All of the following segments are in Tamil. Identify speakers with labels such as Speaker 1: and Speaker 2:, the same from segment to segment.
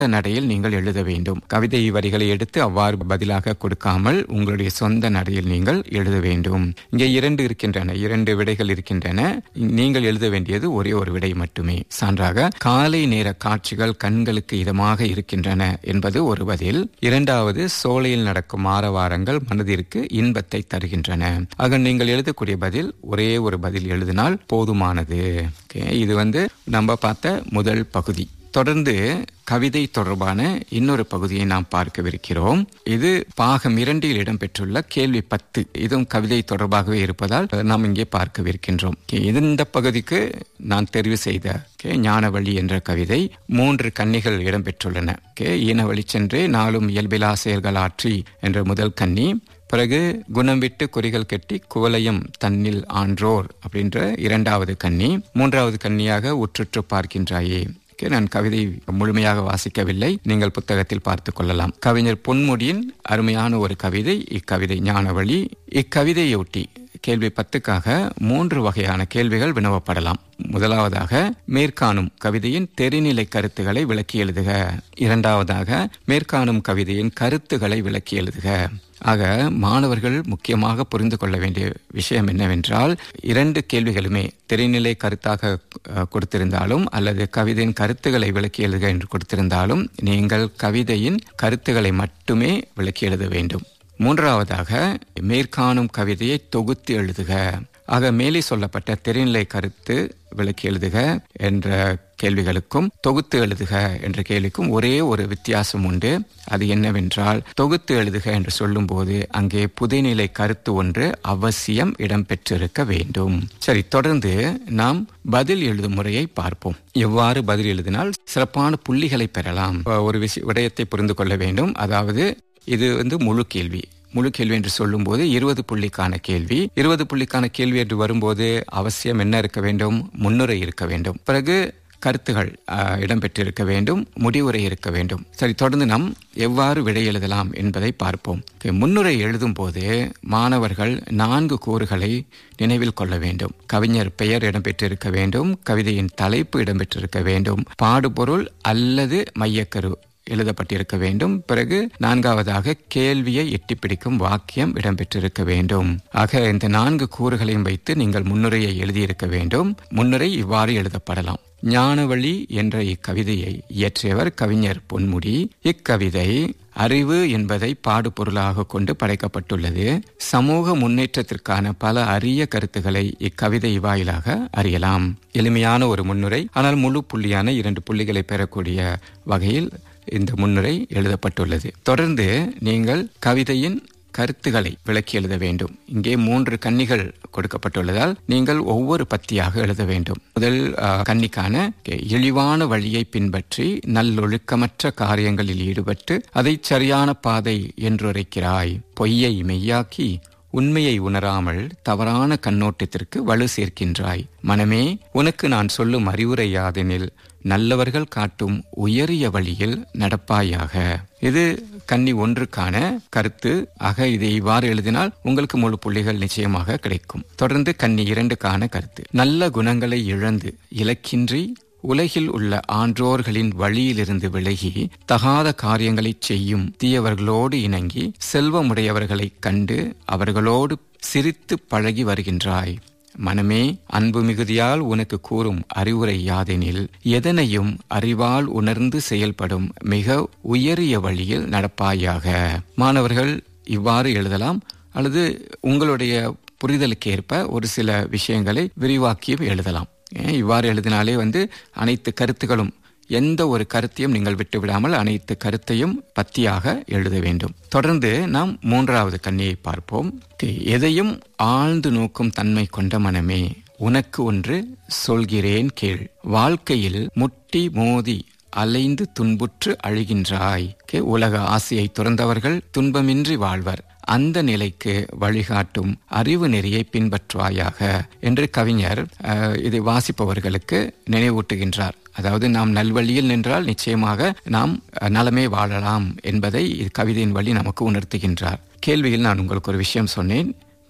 Speaker 1: நடையில் நீங்கள் எழுத வேண்டும் கவிதை வரிகளை எடுத்து அவ்வாறு பதிலாக கொடுக்காமல் உங்களுடைய சொந்த நடையில் நீங்கள் எழுத வேண்டும் இங்கே இரண்டு இருக்கின்றன இரண்டு விடைகள் இருக்கின்றன நீங்கள் எழுத வேண்டியது ஒரே ஒரு விடை மட்டுமே சான்றாக காலை நேர காட்சிகள் கண்களுக்கு இதமாக இருக்கின்றன என்பது ஒரு பதில் இரண்டாவது சோலையில் நடக்கும் ஆரவாரங்கள் மனதிற்கு இன்பத்தை தருகின்றன ஆக நீங்கள் எழுதக்கூடிய பதில் ஒரே ஒரு பதில் எழுதினால் போதுமானது Okay, இது வந்து நம்ம பார்த்த முதல் பகுதி தொடர்ந்து கவிதை தொடர்பான இன்னொரு பகுதியை நாம் பார்க்கவிருக்கிறோம் இது பாகம் இரண்டில் இடம்பெற்றுள்ள கேள்வி பத்து இதுவும் கவிதை தொடர்பாகவே இருப்பதால் நாம் இங்கே பார்க்கவிருக்கின்றோம் Okay, இது இந்த பகுதிக்கு நான் தெரிவு செய்த okay, ஞானவழி என்ற கவிதை மூன்று கன்னிகள் இடம்பெற்றுள்ளன Okay, ஈனவழி சென்று நாளும் இயல்பிலா செயல்கள் ஆற்றி என்ற முதல் கன்னி பிறகு குணம் விட்டு குறிகள் கட்டி குவலயம் தன்னில் ஆன்றோர் அப்படின்ற இரண்டாவது கன்னி மூன்றாவது கன்னியாக உற்றுற்று பார்க்கின்றாயே Okay, நான் கவிதை முழுமையாக வாசிக்கவில்லை நீங்கள் புத்தகத்தில் பார்த்துக் கொள்ளலாம் கவிஞர் பொன்முடியின் அருமையான ஒரு கவிதை இக்கவிதை ஞானவழி இக்கவிதையொட்டி கேள்வி பத்துக்காக மூன்று வகையான கேள்விகள் வினவப்படலாம் முதலாவதாக மேற்காணும் கவிதையின் தெரிநிலை கருத்துக்களை விளக்கி எழுதுக இரண்டாவதாக மேற்காணும் கவிதையின் கருத்துக்களை விளக்கி எழுதுக ஆக மாணவர்கள் முக்கியமாக புரிந்து கொள்ள வேண்டிய விஷயம் என்னவென்றால் இரண்டு கேள்விகளுமே தெரிநிலை கருத்தாக அஹ், கொடுத்திருந்தாலும் அல்லது கவிதையின் கருத்துக்களை விளக்கி எழுதுக என்று கொடுத்திருந்தாலும் நீங்கள் கவிதையின் கருத்துக்களை மட்டுமே விளக்கி எழுத வேண்டும் மூன்றாவதாக மேற்காணும் கவிதையை தொகுத்து எழுதுக ஆக மேலே சொல்லப்பட்ட தெரிநிலை கருத்து விளக்கி எழுதுக என்ற கேள்விகளுக்கும் தொகுத்து எழுதுக என்ற கேள்விக்கும் ஒரே ஒரு வித்தியாசம் உண்டு அது என்னவென்றால் தொகுத்து எழுதுக என்று சொல்லும்போது அங்கே புதைநிலை கருத்து ஒன்று அவசியம் இடம்பெற்றிருக்க வேண்டும் சரி தொடர்ந்து நாம் பதில் எழுதும் முறையை பார்ப்போம் எவ்வாறு பதில் எழுதினால் சிறப்பான புள்ளிகளை பெறலாம் ஒரு விஷய விடயத்தை புரிந்து கொள்ள வேண்டும் அதாவது இது வந்து முழு கேள்வி முழு கேள்வி என்று சொல்லும்போது இருபது புள்ளிக்கான கேள்வி இருபது புள்ளிக்கான கேள்வி என்று வரும்போது அவசியம் என்ன இருக்க வேண்டும் முன்னுரை இருக்க வேண்டும் பிறகு கருத்துகள் அஹ், இடம்பெற்றிருக்க வேண்டும் முடிவுரை இருக்க வேண்டும் சரி தொடர்ந்து நாம் எவ்வாறு விடை எழுதலாம் என்பதை பார்ப்போம் Okay, முன்னுரை எழுதும் போது மாணவர்கள் நான்கு கூறுகளை நினைவில் கொள்ள வேண்டும் கவிஞர் பெயர் இடம்பெற்றிருக்க வேண்டும் கவிதையின் தலைப்பு இடம்பெற்றிருக்க வேண்டும் பாடுபொருள் அல்லது மையக்கரு எழுதப்பட்டிருக்க வேண்டும் பிறகு நான்காவதாக கேள்வியை எட்டி பிடிக்கும் வாக்கியம் இடம்பெற்றிருக்க வேண்டும் ஆக இந்த நான்கு கூறுகளையும் வைத்து நீங்கள் முன்னுரையை எழுதியிருக்க வேண்டும் முன்னுரை இவ்வாறு எழுதப்படலாம் ஞானவழி என்ற இக்கவிதையை இயற்றியவர் கவிஞர் பொன்முடி இக்கவிதை அறிவு என்பதை பாடுபொருளாக கொண்டு படைக்கப்பட்டுள்ளது சமூக முன்னேற்றத்திற்கான பல அரிய கருத்துக்களை இக்கவிதை வாயிலாக அறியலாம் எளிமையான ஒரு முன்னுரை ஆனால் முழு புள்ளியான இரண்டு புள்ளிகளை பெறக்கூடிய வகையில் இந்த முன்னுரை எழுதப்பட்டுள்ளது தொடர்ந்து நீங்கள் கவிதையின் கருத்துக்களை விளக்கி எழுத வேண்டும் இங்கே மூன்று கன்னிகள் கொடுக்கப்பட்டுள்ளதால் நீங்கள் ஒவ்வொரு பத்தியாக எழுத வேண்டும் முதல் அஹ், கன்னிக்கான இழிவான வழியை பின்பற்றி நல்லொழுக்கமற்ற காரியங்களில் ஈடுபட்டு அதை சரியான பாதை என்றுரைக்கிறாய் பொய்யை மெய்யாக்கி உண்மையை உணராமல் தவறான கண்ணோட்டத்திற்கு வலு சேர்க்கின்றாய் மனமே உனக்கு நான் சொல்லும் அறிவுரை யாதெனில் நல்லவர்கள் காட்டும் உயரிய வழியில் நடப்பாயாக இது கன்னி ஒன்றுக்கான கருத்து ஆக இதை இவ்வாறு எழுதினால் உங்களுக்கு முழு புள்ளிகள் நிச்சயமாக கிடைக்கும் தொடர்ந்து கன்னி இரண்டுக்கான கருத்து நல்ல குணங்களை இழந்து இலக்கின்றி உலகில் உள்ள ஆன்றோர்களின் வழியிலிருந்து விலகி தகாத காரியங்களைச் செய்யும் தீயவர்களோடு இணங்கி செல்வமுடையவர்களைக் கண்டு அவர்களோடு சிரித்து பழகி வருகின்றாய் மனமே அன்பு மிகுதியால் உனக்கு கூறும் அறிவுரை யாதெனில் எதனையும் அறிவால் உணர்ந்து செயல்படும் மிக உயரிய வழியில் நடப்பாயாக மாணவர்கள் இவ்வாறு எழுதலாம் அல்லது உங்களுடைய புரிதலுக்கு ஏற்ப ஒரு சில விஷயங்களை விரிவாக்கியும் எழுதலாம் ஏன் இவ்வாறு எழுதினாலே வந்து அனைத்து கருத்துகளும் எந்த ஒரு கருத்தையும் நீங்கள் விட்டுவிடாமல் அனைத்து கருத்தையும் பத்தியாக எழுத வேண்டும் தொடர்ந்து நாம் மூன்றாவது கண்ணியை பார்ப்போம் Okay, எதையும் ஆழ்ந்து நோக்கும் தன்மை கொண்ட மனமே உனக்கு ஒன்று சொல்கிறேன் கேள் வாழ்க்கையில் முட்டி மோதி அலைந்து துன்புற்று அழுகின்றாய் Okay, உலக ஆசையை துறந்தவர்கள் துன்பமின்றி வாழ்வர் அந்த நிலைக்கு வழிகாட்டும் அறிவு நெறியை பின்பற்றுவாயாக என்று கவிஞர் அஹ், இதை வாசிப்பவர்களுக்கு நினைவூட்டுகின்றார் அதாவது நாம் நல்வழியில் நின்றால் நிச்சயமாக நாம் அஹ், நலமே வாழலாம் என்பதை கவிதையின் வழி நமக்கு உணர்த்துகின்றார் கேள்வியில் நான் உங்களுக்கு ஒரு விஷயம் சொன்னேன்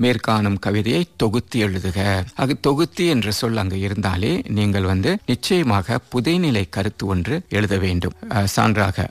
Speaker 1: மேற்காணும் கவிதையை தொகுத்து எழுதுக அது தொகுத்து என்ற சொல் அங்கு இருந்தாலே நீங்கள் வந்து நிச்சயமாக புதைநிலை கருத்து ஒன்று எழுத வேண்டும் அஹ், சான்றாக